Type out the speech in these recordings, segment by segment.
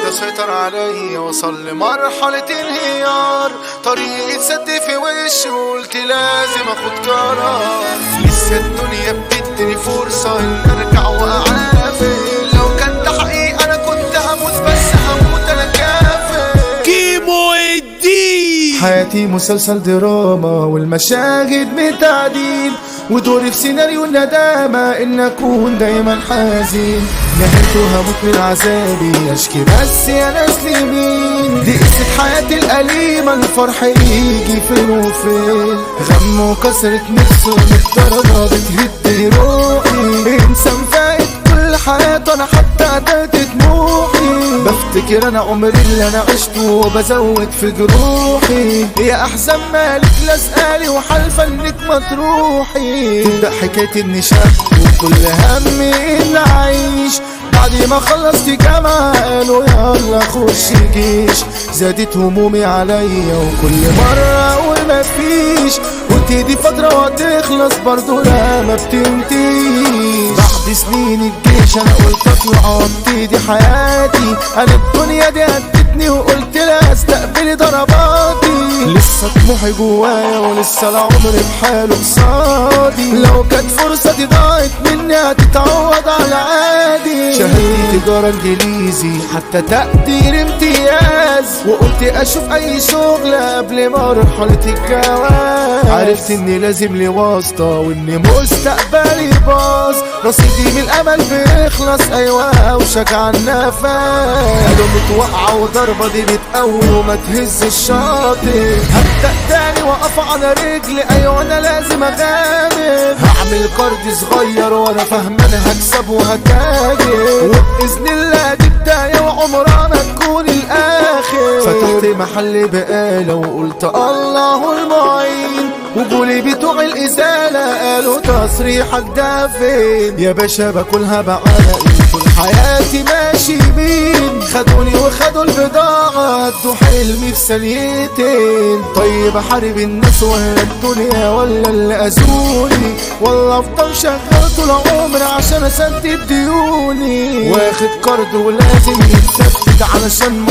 ده سيطر عليا وصل لمرحلة انهيار طريقي اتسد في وشي وقلت لازم اخد قرار لسه الدنيا بتديني فرصة ان ارجع واعافر لو كان ده حقيقي انا كنت هموت بس هموت انا كافر كيمو الدين حياتي مسلسل دراما والمشاهد متعدين ودوري في سيناريو الندامة إن أكون دايما حزين نهايته هموت من عذابي أشكي بس يا ناس لمين دي قصة حياتي الأليمة الفرح يجي فين وفين غم وكسرة نفس ومضطربة بتهد روحي إنسان فايت كل حياته أنا حتى قتلت طموحي بفتكر انا عمري اللي انا عشته وبزود في جروحي يا احزان مالك لازقالي وحالفه انك ما تروحي تبدا حكايه اني شاب وكل همي اني اعيش بعد ما خلصت جامعة قالوا يلا خش جيش زادت همومي عليا وكل مرة اقول مفيش وتدي فترة وهتخلص برضو لا ما بتنتهيش بعد سنين الجيش انا قلت اطلع وابتدي حياتي انا الدنيا دي هدتني وقلت لا استقبلي ضرباتي لسه طموحي جوايا ولسه العمر بحاله قصادي لو كانت فرصتي ضاعت مني هتتعوض على عادي شهادتي تجارة انجليزي حتى تقدير امتياز وقلت اشوف اي شغل قبل مرحلة الجواز عرفت اني لازم لي واسطة واني مستقبلي باظ رصيدي من الامل بيخلص ايوه اوشك على النفس قالوا متوقعة وضربة دي بتقوي وما تهز الشاطئ هبدأ تاني واقف على رجلي ايوه انا لازم اغامر هعمل قرض صغير وانا فاهم انا هكسب وهتاجر وباذن الله دي بداية وعمرها ما تكون الاخر فتحت محل بقالة وقلت الله المعين وقولي بتوع الازالة قالوا تصريحك ده فين يا باشا باكلها بعرقي طول حياتي ماشي بين خدوني وخدوا البضاعة ادوا حلمي في ثانيتين طيب احارب الناس ولا الدنيا ولا اللي اذوني والله افضل شغال طول عمري عشان اسدد ديوني واخد قرض ولازم يتسدد علشان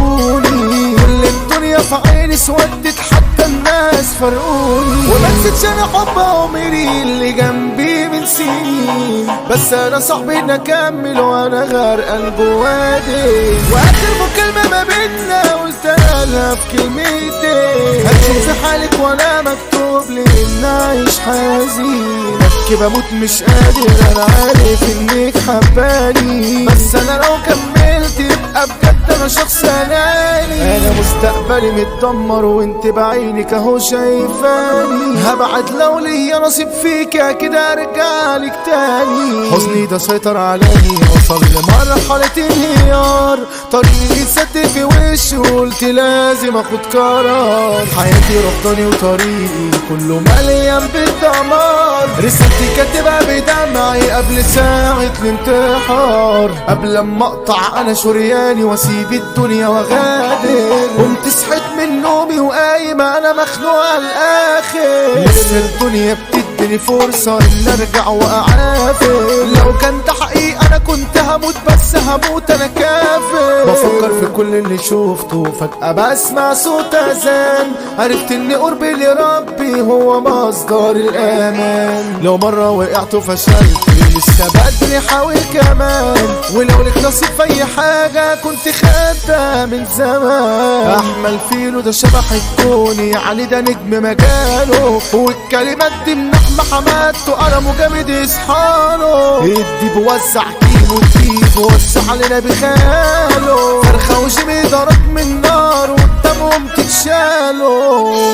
مضوني كل الدنيا في عيني سودت حتى الناس فرقوني وما نسيتش انا حب عمري اللي جنبي من سنين بس انا صاحبي اني اكمل وانا غرقان جوادي واخر مكالمه ما بينا قلت لها في كلمتين هتشوف في حالك وانا مكتوب لي ان اعيش حزين ببكي بموت مش قادر انا عارف انك حباني بس انا لو كملت يبقى بجد انا شخص اناني انا مستقبلي متدمر وانت بعينك اهو شايفاني هبعد لو ليا نصيب فيك اكيد ارجع لك تاني حزني ده سيطر عليا وصل لمرحلة انهيار طريقي اتسد في وشي وقلت لازم اخد قرار حياتي رفضاني وطريقي كله مليان بالدمار رسالتي كاتبها بدمعي قبل ساعة الانتحار قبل ما اقطع انا شرياني واسيب الدنيا واغادر قمت صحيت من نومي وقايم انا مخنوق على الاخر لسه الدنيا بتديني فرصة ان ارجع واعافر لو كان ده حقيقي انا كنت هموت بس هموت انا كافر بفكر في كل اللي شفته فجأة بسمع صوت اذان عرفت ان قربي لربي هو مصدر الامان لو مرة وقعت وفشلت لسه بدري حاول كمان ولو لك نصيب في اي حاجة كنت خدتها من زمان احمل فيلو ده شبح الكوني علي ده نجم مجاله والكلمات دي من احمى حمادته قلمه جامد يصحاله ادي بوزع كيلو تجيب وسع علينا بخاله فرخة وجيمي ضرب من نار قدامهم تتشالوا